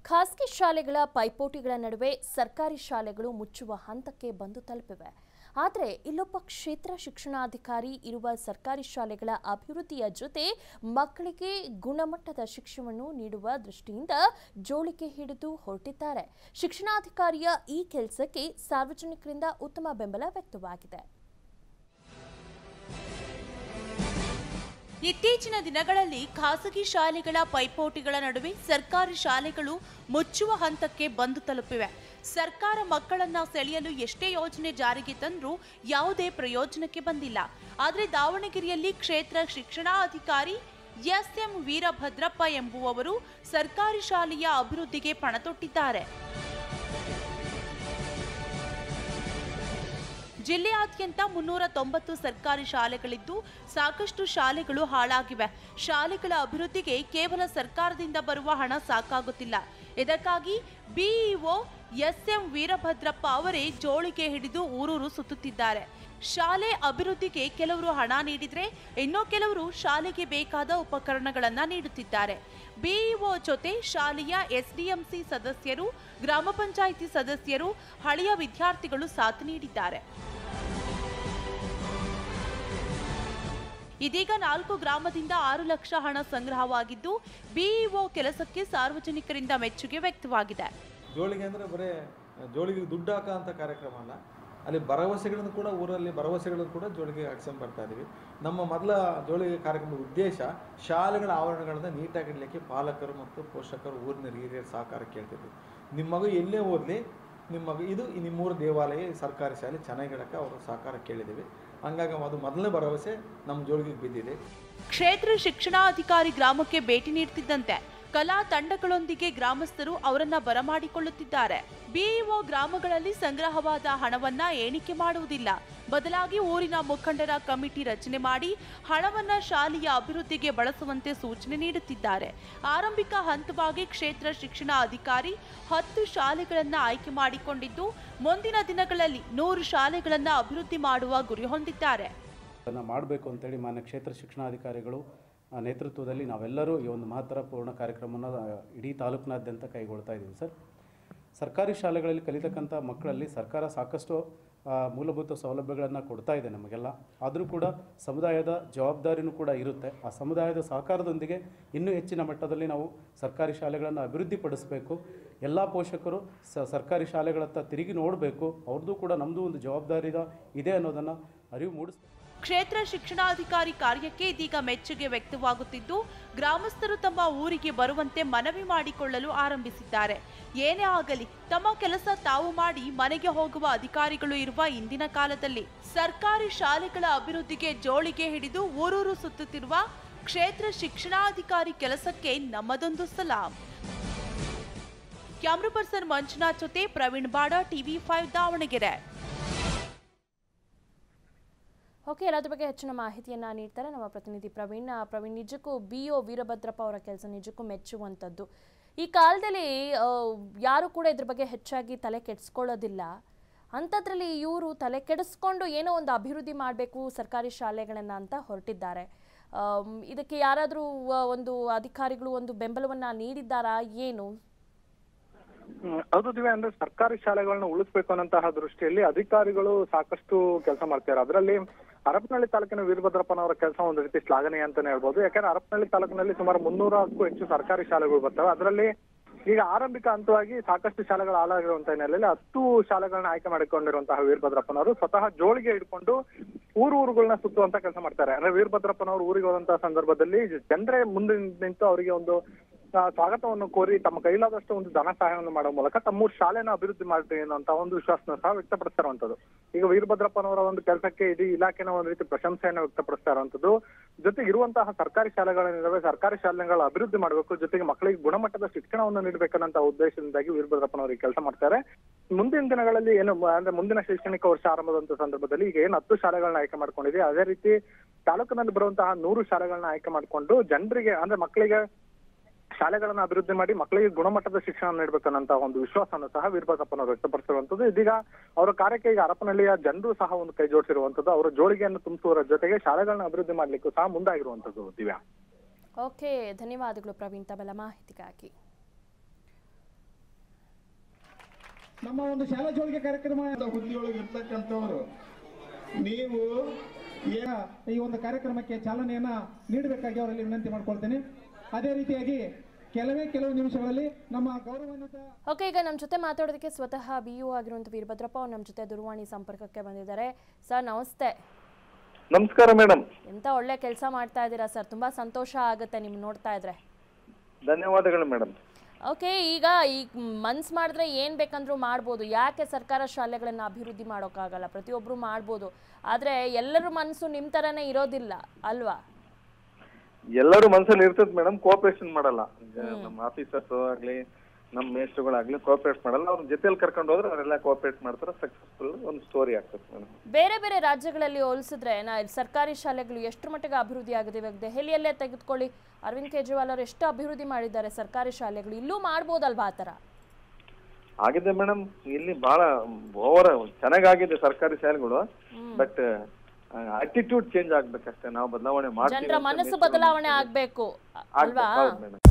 ಖಾಸಗಿ ಶಾಲೆಗಳ ಪೈಪೋಟಿಗಳ ನಡುವೆ ಸರ್ಕಾರಿ ಶಾಲೆಗಳು ಮುಚ್ಚುವ ಹಂತಕ್ಕೆ ಬಂದು ತಲುಪಿವೆ ಆದರೆ ಇಲ್ಲೊಬ್ಬ ಕ್ಷೇತ್ರ ಶಿಕ್ಷಣಾಧಿಕಾರಿ ಇರುವ ಸರ್ಕಾರಿ ಶಾಲೆಗಳ ಅಭಿವೃದ್ಧಿಯ ಜೊತೆ ಮಕ್ಕಳಿಗೆ ಗುಣಮಟ್ಟದ ಶಿಕ್ಷಣವನ್ನು ನೀಡುವ ದೃಷ್ಟಿಯಿಂದ ಜೋಳಿಗೆ ಹಿಡಿದು ಹೊರಟಿದ್ದಾರೆ ಶಿಕ್ಷಣಾಧಿಕಾರಿಯ ಈ ಕೆಲಸಕ್ಕೆ ಸಾರ್ವಜನಿಕರಿಂದ ಉತ್ತಮ ಬೆಂಬಲ ವ್ಯಕ್ತವಾಗಿದೆ ಇತ್ತೀಚಿನ ದಿನಗಳಲ್ಲಿ ಖಾಸಗಿ ಶಾಲೆಗಳ ಪೈಪೋಟಿಗಳ ನಡುವೆ ಸರ್ಕಾರಿ ಶಾಲೆಗಳು ಮುಚ್ಚುವ ಹಂತಕ್ಕೆ ಬಂದು ತಲುಪಿವೆ ಸರ್ಕಾರ ಮಕ್ಕಳನ್ನ ಸೆಳೆಯಲು ಎಷ್ಟೇ ಯೋಜನೆ ಜಾರಿಗೆ ತಂದ್ರೂ ಯಾವುದೇ ಪ್ರಯೋಜನಕ್ಕೆ ಬಂದಿಲ್ಲ ಆದರೆ ದಾವಣಗೆರೆಯಲ್ಲಿ ಕ್ಷೇತ್ರ ಶಿಕ್ಷಣಾಧಿಕಾರಿ ಎಸ್ಎಂ ವೀರಭದ್ರಪ್ಪ ಎಂಬುವವರು ಸರ್ಕಾರಿ ಶಾಲೆಯ ಅಭಿವೃದ್ಧಿಗೆ ಪಣತೊಟ್ಟಿದ್ದಾರೆ ಜಿಲ್ಲೆಯಾದ್ಯಂತ ಮುನ್ನೂರ ತೊಂಬತ್ತು ಸರ್ಕಾರಿ ಶಾಲೆಗಳಿದ್ದು ಸಾಕಷ್ಟು ಶಾಲೆಗಳು ಹಾಳಾಗಿವೆ ಶಾಲೆಗಳ ಅಭಿವೃದ್ಧಿಗೆ ಕೇವಲ ಸರ್ಕಾರದಿಂದ ಬರುವ ಹಣ ಸಾಕಾಗುತ್ತಿಲ್ಲ ಇದಕ್ಕಾಗಿ ಬಿಇಒ ಎಸ್ಎಂ ವೀರಭದ್ರಪ್ಪ ಅವರೇ ಜೋಳಿಗೆ ಹಿಡಿದು ಊರೂರು ಸುತ್ತುತ್ತಿದ್ದಾರೆ ಶಾಲೆ ಅಭಿವೃದ್ಧಿಗೆ ಕೆಲವರು ಹಣ ನೀಡಿದ್ರೆ ಇನ್ನೂ ಕೆಲವರು ಶಾಲೆಗೆ ಬೇಕಾದ ಉಪಕರಣಗಳನ್ನ ನೀಡುತ್ತಿದ್ದಾರೆ ಬಿಇಒ ಜೊತೆ ಶಾಲೆಯ ಎಸ್ಡಿಎಂಸಿ ಸದಸ್ಯರು ಗ್ರಾಮ ಪಂಚಾಯಿತಿ ಸದಸ್ಯರು ಹಳೆಯ ವಿದ್ಯಾರ್ಥಿಗಳು ಸಾಥ್ ನೀಡಿದ್ದಾರೆ ಇದೀಗ ನಾಲ್ಕು ಗ್ರಾಮದಿಂದ ಆರು ಲಕ್ಷ ಹಣ ಸಂಗ್ರಹವಾಗಿದ್ದು ಬಿಇಒ ಕೆಲಸಕ್ಕೆ ಸಾರ್ವಜನಿಕರಿಂದ ಮೆಚ್ಚುಗೆ ವ್ಯಕ್ತವಾಗಿದೆ ಜೋಳಿಗೆ ಅಂದರೆ ಬರೀ ಜೋಳಿಗೆ ದುಡ್ಡು ಹಾಕೋ ಅಂತ ಕಾರ್ಯಕ್ರಮ ಅಲ್ಲ ಅಲ್ಲಿ ಭರವಸೆಗಳನ್ನು ಕೂಡ ಊರಲ್ಲಿ ಭರವಸೆಗಳನ್ನು ಕೂಡ ಜೋಳಿಗೆ ಹಾಕ್ಸ್ಕೊಂಡ್ ಬರ್ತಾ ಇದ್ದೀವಿ ನಮ್ಮ ಮೊದಲ ಜೋಳಿಗೆ ಕಾರ್ಯಕ್ರಮದ ಉದ್ದೇಶ ಶಾಲೆಗಳ ಆವರಣಗಳನ್ನ ನೀಟಾಗಿಡಲಿಕ್ಕೆ ಪಾಲಕರು ಮತ್ತು ಪೋಷಕರು ಊರಿನ ಹಿರಿಯರ ಸಹಕಾರ ಕೇಳ್ತಿದ್ವಿ ನಿಮ್ಮ ಮಗು ಎಲ್ಲೇ ಓದಲಿ ನಿಮ್ಮ ಮಗು ಇದು ನಿಮ್ಮೂರ ದೇವಾಲಯ ಸರ್ಕಾರಿ ಶಾಲೆ ಚೆನ್ನಾಗಿಡಕ್ಕೆ ಅವರು ಸಹಕಾರ ಕೇಳಿದ್ದೀವಿ ಹಂಗಾಗಿ ಅದು ಮೊದಲನೇ ಭರವಸೆ ನಮ್ಮ ಜೋಳಿಗೆಗೆ ಬಿದ್ದಿದೆ ಕ್ಷೇತ್ರ ಶಿಕ್ಷಣಾಧಿಕಾರಿ ಗ್ರಾಮಕ್ಕೆ ಭೇಟಿ ನೀಡುತ್ತಿದ್ದಂತೆ ಕಲಾ ತಂಡಗಳೊಂದಿಗೆ ಗ್ರಾಮಸ್ಥರು ಅವರನ್ನ ಬರಮಾಡಿಕೊಳ್ಳುತ್ತಿದ್ದಾರೆ ಬಿಇಒ ಗ್ರಾಮಗಳಲ್ಲಿ ಸಂಗ್ರಹವಾದ ಹಣವನ್ನ ಎಣಿಕೆ ಮಾಡುವುದಿಲ್ಲ ಬದಲಾಗಿ ಊರಿನ ಮುಖಂಡರ ಕಮಿಟಿ ರಚನೆ ಮಾಡಿ ಹಣವನ್ನ ಶಾಲೆಯ ಅಭಿವೃದ್ಧಿಗೆ ಬಳಸುವಂತೆ ಸೂಚನೆ ನೀಡುತ್ತಿದ್ದಾರೆ ಆರಂಭಿಕ ಹಂತವಾಗಿ ಕ್ಷೇತ್ರ ಶಿಕ್ಷಣ ಅಧಿಕಾರಿ ಹತ್ತು ಶಾಲೆಗಳನ್ನ ಆಯ್ಕೆ ಮಾಡಿಕೊಂಡಿದ್ದು ಮುಂದಿನ ದಿನಗಳಲ್ಲಿ ನೂರು ಶಾಲೆಗಳನ್ನ ಅಭಿವೃದ್ಧಿ ಮಾಡುವ ಗುರಿ ಹೊಂದಿದ್ದಾರೆ ಅದನ್ನು ಮಾಡಬೇಕು ಅಂತೇಳಿ ಮಾನ್ಯ ಕ್ಷೇತ್ರ ಶಿಕ್ಷಣಾಧಿಕಾರಿಗಳು ಆ, ನೇತೃತ್ವದಲ್ಲಿ ನಾವೆಲ್ಲರೂ ಈ ಒಂದು ಮಹತ್ತರ ಪೂರ್ಣ ಕಾರ್ಯಕ್ರಮವನ್ನು ಆ, ಇಡೀ ತಾಲೂಕಿನಾದ್ಯಂತ ಕೈಗೊಳ್ತಾ ಇದ್ದೀವಿ ಸರ್ ಸರ್ಕಾರಿ ಶಾಲೆಗಳಲ್ಲಿ ಕಲಿತಕ್ಕಂಥ ಮಕ್ಕಳಲ್ಲಿ ಸರ್ಕಾರ ಸಾಕಷ್ಟು ಆ, ಮೂಲಭೂತ ಸೌಲಭ್ಯಗಳನ್ನು ಕೊಡ್ತಾ ಇದೆ ನಮಗೆಲ್ಲ ಆದರೂ ಕೂಡ ಸಮುದಾಯದ ಜವಾಬ್ದಾರಿನೂ ಕೂಡ ಇರುತ್ತೆ ಆ ಸಮುದಾಯದ ಸಹಕಾರದೊಂದಿಗೆ ಇನ್ನೂ ಹೆಚ್ಚಿನ ಮಟ್ಟದಲ್ಲಿ ನಾವು ಸರ್ಕಾರಿ ಶಾಲೆಗಳನ್ನು ಅಭಿವೃದ್ಧಿಪಡಿಸಬೇಕು ಎಲ್ಲ ಪೋಷಕರು ಸ ಸರ್ಕಾರಿ ಶಾಲೆಗಳತ್ತ ತಿರುಗಿ ನೋಡಬೇಕು ಅವ್ರದ್ದು ಕೂಡ ನಮ್ಮದು ಒಂದು ಜವಾಬ್ದಾರಿ ಇದೆ ಅನ್ನೋದನ್ನು ಅರಿವು ಮೂಡಿಸ್ಬೇಕು ಕ್ಷೇತ್ರ ಶಿಕ್ಷಣಾಧಿಕಾರಿ ಕಾರ್ಯಕ್ಕೆ ಇದೀಗ ಮೆಚ್ಚುಗೆ ವ್ಯಕ್ತವಾಗುತ್ತಿದ್ದು ಗ್ರಾಮಸ್ಥರು ತಮ್ಮ ಊರಿಗೆ ಬರುವಂತೆ ಮನವಿ ಮಾಡಿಕೊಳ್ಳಲು ಆರಂಭಿಸಿದ್ದಾರೆ ಏನೇ ಆಗಲಿ ತಮ್ಮ ಕೆಲಸ ತಾವು ಮಾಡಿ ಮನೆಗೆ ಹೋಗುವ ಅಧಿಕಾರಿಗಳು ಇರುವ ಇಂದಿನ ಕಾಲದಲ್ಲಿ ಸರ್ಕಾರಿ ಶಾಲೆಗಳ ಅಭಿವೃದ್ಧಿಗೆ ಜೋಳಿಗೆ ಹಿಡಿದು ಊರೂರು ಸುತ್ತುತ್ತಿರುವ ಕ್ಷೇತ್ರ ಶಿಕ್ಷಣಾಧಿಕಾರಿ ಕೆಲಸಕ್ಕೆ ನಮ್ಮದೊಂದು ಸಲಾಂ ಕ್ಯಾಮ್ರಾ ಪರ್ಸನ್ ಮಂಜುನಾಥ್ ಜೊತೆ ಪ್ರವೀಣ್ ಬಾಡ ಟಿವಿ ಫೈವ್ ದಾವಣಗೆರೆ ಓಕೆ ಎಲ್ಲದ್ರ ಬಗ್ಗೆ ಹೆಚ್ಚಿನ ಮಾಹಿತಿಯನ್ನ ನೀಡ್ತಾರೆ ನಮ್ಮ ಪ್ರತಿನಿಧಿ ಪ್ರವೀಣ್ ಆ, ಪ್ರವೀಣ್ ನಿಜಕ್ಕೂ ಬಿ ಒ ವೀರಭದ್ರಪ್ಪ ಅವರ ಕೆಲಸ ನಿಜಕ್ಕೂ ಮೆಚ್ಚುವಂಥದ್ದು ಈ ಕಾಲದಲ್ಲಿ ಆ, ಯಾರು ಕೂಡ ಇದ್ರ ಬಗ್ಗೆ ಹೆಚ್ಚಾಗಿ ತಲೆ ಕೆಡಿಸ್ಕೊಳ್ಳೋದಿಲ್ಲ ಅಂಥದ್ರಲ್ಲಿ ಇವರು ತಲೆ ಕೆಡಿಸ್ಕೊಂಡು ಏನೋ ಒಂದು ಅಭಿವೃದ್ಧಿ ಮಾಡಬೇಕು ಸರ್ಕಾರಿ ಶಾಲೆಗಳನ್ನು ಅಂತ ಹೊರಟಿದ್ದಾರೆ ಆಮ್, ಇದಕ್ಕೆ ಯಾರಾದರೂ ಒಂದು ಅಧಿಕಾರಿಗಳು ಒಂದು ಬೆಂಬಲವನ್ನ ನೀಡಿದ್ದಾರಾ ಏನು ಹ್ಮ್, ಹೌದು ದಿವ್ಯ ಅಂದ್ರೆ ಸರ್ಕಾರಿ ಶಾಲೆಗಳನ್ನ ಉಳಿಸ್ಬೇಕು ಅನ್ನೋಂತಹ ದೃಷ್ಟಿಯಲ್ಲಿ ಅಧಿಕಾರಿಗಳು ಸಾಕಷ್ಟು ಕೆಲಸ ಮಾಡ್ತಾರೆ ಅದರಲ್ಲಿ ಹರಪನಹಳ್ಳಿ ತಾಲೂಕಿನ ವೀರಭದ್ರಪ್ಪನವರ ಕೆಲಸ ಒಂದು ರೀತಿ ಶ್ಲಾಘನೀಯ ಅಂತಾನೆ ಹೇಳ್ಬೋದು ಯಾಕಂದ್ರೆ ಹರಪನಹಳ್ಳಿ ತಾಲೂಕಿನಲ್ಲಿ ಸುಮಾರು ಮುನ್ನೂರಕ್ಕೂ ಹೆಚ್ಚು ಸರ್ಕಾರಿ ಶಾಲೆಗಳು ಬರ್ತವೆ ಅದರಲ್ಲಿ ಈಗ ಆರಂಭಿಕ ಹಂತವಾಗಿ ಸಾಕಷ್ಟು ಶಾಲೆಗಳು ಹಾಳಾಗಿರುವಂತಹ ಹಿನ್ನೆಲೆಯಲ್ಲಿ ಹತ್ತು ಶಾಲೆಗಳನ್ನ ಆಯ್ಕೆ ಮಾಡಿಕೊಂಡಿರುವಂತಹ ವೀರಭದ್ರಪ್ಪನವರು ಸ್ವತಃ ಜೋಳಿಗೆ ಹಿಡ್ಕೊಂಡು ಊರು ಊರುಗಳನ್ನ ಸುತ್ತುವಂತ ಕೆಲಸ ಮಾಡ್ತಾರೆ ಅಂದ್ರೆ ವೀರಭದ್ರಪ್ಪನವರು ಊರಿಗೆ ಹೋದಂತಹ ಸಂದರ್ಭದಲ್ಲಿ ಜನರೇ ಮುಂದೆ ನಿಂತು ಅವರಿಗೆ ಒಂದು ಆ, ಸ್ವಾಗತವನ್ನು ಕೋರಿ ತಮ್ಮ ಕೈಲಾದಷ್ಟು ಒಂದು ಧನ ಸಹಾಯವನ್ನು ಮಾಡುವ ಮೂಲಕ ತಮ್ಮ ಊರ್ ಶಾಲೆನ ಅಭಿವೃದ್ಧಿ ಮಾಡ್ತೀವಿ ಅನ್ನೋಂತ ಒಂದು ವಿಶ್ವಾಸನ ಸಹ ವ್ಯಕ್ತಪಡಿಸ್ತಾ ಇರುವಂತದ್ದು ಈಗ ವೀರಭದ್ರಪ್ಪನವರ ಒಂದು ಕೆಲಸಕ್ಕೆ ಇಡೀ ಇಲಾಖೆನ ಒಂದು ರೀತಿ ಪ್ರಶಂಸೆಯನ್ನು ವ್ಯಕ್ತಪಡಿಸ್ತಾ ಇರುವಂತದ್ದು ಜೊತೆಗೆ ಇರುವಂತಹ ಸರ್ಕಾರಿ ಶಾಲೆಗಳೇನಿದಾವೆ ಸರ್ಕಾರಿ ಶಾಲೆಗಳ ಅಭಿವೃದ್ಧಿ ಮಾಡಬೇಕು ಜೊತೆಗೆ ಮಕ್ಕಳಿಗೆ ಗುಣಮಟ್ಟದ ಶಿಕ್ಷಣವನ್ನು ನೀಡಬೇಕನ್ನಂತ ಉದ್ದೇಶದಿಂದಾಗಿ ವೀರಭದ್ರಪ್ಪನವರು ಈ ಕೆಲಸ ಮಾಡ್ತಾರೆ ಮುಂದಿನ ದಿನಗಳಲ್ಲಿ ಏನು ಮ- ಅಂದ್ರೆ ಮುಂದಿನ ಶೈಕ್ಷಣಿಕ ವರ್ಷ ಆರಂಭದಂತ ಸಂದರ್ಭದಲ್ಲಿ ಈಗ ಏನು ಹತ್ತು ಶಾಲೆಗಳನ್ನ ಆಯ್ಕೆ ಮಾಡ್ಕೊಂಡಿದೆ ಅದೇ ರೀತಿ ತಾಲೂಕಿನಲ್ಲಿ ಬರುವಂತಹ ನೂರು ಶಾಲೆಗಳನ್ನ ಆಯ್ಕೆ ಮಾಡಿಕೊಂಡು ಜನರಿಗೆ ಅಂದ್ರೆ ಮಕ್ಕಳಿಗೆ ಶಾಲೆಗಳನ್ನ ಅಭಿವೃದ್ಧಿ ಮಾಡಿ ಮಕ್ಕಳಿಗೆ ಗುಣಮಟ್ಟದ ಶಿಕ್ಷಣ ನೀಡಬೇಕನ್ನಂತ ಒಂದು ವಿಶ್ವಾಸವನ್ನು ಸಹ ವೀರಭದ್ರಪ್ಪನವರು ವ್ಯಕ್ತಪಡಿಸಿರುವಂತದ್ದು ಇದೀಗ ಅವರ ಕಾರ್ಯಕ್ಕೆ ಈಗ ಹರಪನಹಳ್ಳಿಯ ಜನರು ಸಹ ಒಂದು ಕೈ ಜೋಡಿಸಿರುವಂತದ್ದು ಅವರ ಜೋಳಿಗೆಯನ್ನು ತುಂಬಿಸುವುದರ ಜೊತೆಗೆ ಶಾಲೆಗಳನ್ನ ಅಭಿವೃದ್ಧಿ ಮಾಡ್ಲಿಕ್ಕೂ ಸಹ ಮುಂದಾಗಿರುವಂತದ್ದು ದಿವ್ಯಾ ಓಕೆ ಧನ್ಯವಾದಗಳು ಪ್ರವೀಣ್ ತಮ್ಮೆಲ್ಲ ಮಾಹಿತಿಗಾಗಿ ನಮ್ಮ ಒಂದು ಶಾಲಾ ಜೋಳಿಗೆ ಕಾರ್ಯಕ್ರಮ ಹುದ್ದೆಯೊಳಗೆ ಇರ್ತಕ್ಕಂಥವರು ನೀವು ಏನ ಈ ಒಂದು ಕಾರ್ಯಕ್ರಮಕ್ಕೆ ಚಾಲನೆಯನ್ನ ನೀಡಬೇಕಾಗಿ ಅವರಲ್ಲಿ ವಿನಂತಿ ಮಾಡ್ಕೊಳ್ತೇನೆ ಅದೇ ರೀತಿಯಾಗಿ ಕೆಲವೇ ಕೆಲವು ನಿಮಿಷಗಳಲ್ಲಿ ನಮ್ಮ ಗೌರವಾನ್ವಿತ ಓಕೆ ಈಗ ನಮ್ಮ ಜೊತೆ ಮಾತಾಡೋದಕ್ಕೆ ಸ್ವತಃ ಬಿ ಯು ಆಗಿರುವಂಥ ವೀರಭದ್ರಪ್ಪ ಅವ್ರು ನಮ್ಮ ಜೊತೆ ದೂರವಾಣಿ ಸಂಪರ್ಕಕ್ಕೆ ಬಂದಿದ್ದಾರೆ ಸರ್ ನಮಸ್ತೆ ನಮಸ್ಕಾರ ಮೇಡಮ್ ಎಂತ ಒಳ್ಳೆ ಕೆಲಸ ಮಾಡ್ತಾ ಇದ್ದೀರಾ ಸರ್ ತುಂಬಾ ಸಂತೋಷ ಆಗುತ್ತೆ ನಿಮ್ ನೋಡ್ತಾ ಇದ್ರೆ ಧನ್ಯವಾದಗಳು ಮೇಡಮ್ ಓಕೆ ಈಗ ಈ ಮನ್ಸ್ ಮಾಡಿದ್ರೆ ಏನ್ ಬೇಕಂದ್ರೂ ಮಾಡ್ಬೋದು ಯಾಕೆ ಸರ್ಕಾರ ಶಾಲೆಗಳನ್ನ ಅಭಿವೃದ್ಧಿ ಮಾಡೋಕ್ಕಾಗಲ್ಲ ಪ್ರತಿಯೊಬ್ರು ಮಾಡ್ಬೋದು ಆದ್ರೆ ಎಲ್ಲರ ಮನಸ್ಸು ನಿಮ್ ತರನೇ ಇರೋದಿಲ್ಲ ಅಲ್ವಾ ಎಲ್ಲರೂ ಮನಸ್ಸಲ್ಲಿ ಇರ್ತದೆ ಮೇಡಮ್ ಕೋಆಪರೇಷನ್ ಮಾಡಲ್ಲ ನಮ್ಮ ಆಫೀಸರ್ಸ್ ಆಗ್ಲಿ ನಮ್ಮ ಮೇಸ್ಟ್ರುಗಳಾಗ್ಲಿ ಕೋಆಪರೇಟ್ ಮಾಡಲ್ಲ ಅವ್ರ ಜೊತೆಲಿ ಕರ್ಕೊಂಡು ಹೋದ್ರೆ ಅವರೆಲ್ಲ ಕೋಆಪರೇಟ್ ಮಾಡ್ತಾರೆ ಸಕ್ಸಸ್ಫುಲ್ ಒಂದು ಸ್ಟೋರಿ ಆಗ್ತದೆ ಮೇಡಮ್ ಬೇರೆ ಬೇರೆ ರಾಜ್ಯಗಳಲ್ಲಿ ಹೋಲಿಸಿದ್ರೆ ನಾ ಸರ್ಕಾರಿ ಶಾಲೆಗಳು ಎಷ್ಟರ ಮಟ್ಟಿಗೆ ಅಭಿವೃದ್ಧಿ ಆಗಿದೆ ಇವಾಗ ದೆಹಲಿಯಲ್ಲೇ ತೆಗೆದುಕೊಳ್ಳಿ ಅರವಿಂದ್ ಕೇಜ್ರಿವಾಲ್ ಅವರು ಎಷ್ಟು ಅಭಿವೃದ್ಧಿ ಮಾಡಿದ್ದಾರೆ ಸರ್ಕಾರಿ ಶಾಲೆಗಳು ಇಲ್ಲೂ ಮಾಡ್ಬೋದಲ್ವಾ ಆ ಥರ ಆಗಿದೆ ಮೇಡಮ್ ಇಲ್ಲಿ ಬಹಳ ಓವರ್ ಚೆನ್ನಾಗಾಗಿದೆ ಸರ್ಕಾರಿ ಶಾಲೆಗಳು ಬಟ್ ಆಟಿಟ್ಯೂಡ್ ಚೇಂಜ್ ಆಗ್ಬೇಕಷ್ಟೇ ನಾವು ಬದಲಾವಣೆ ಮಾಡ್ತೀವಿ ಜನರ ಅಂತ ಮನಸ್ಸು ಮೇಸ್ಟ್ರು ಬದಲಾವಣೆ ಆಗ್ಬೇಕು ಅಲ್ವಾ ಹೌದು ಮೇಡಮ್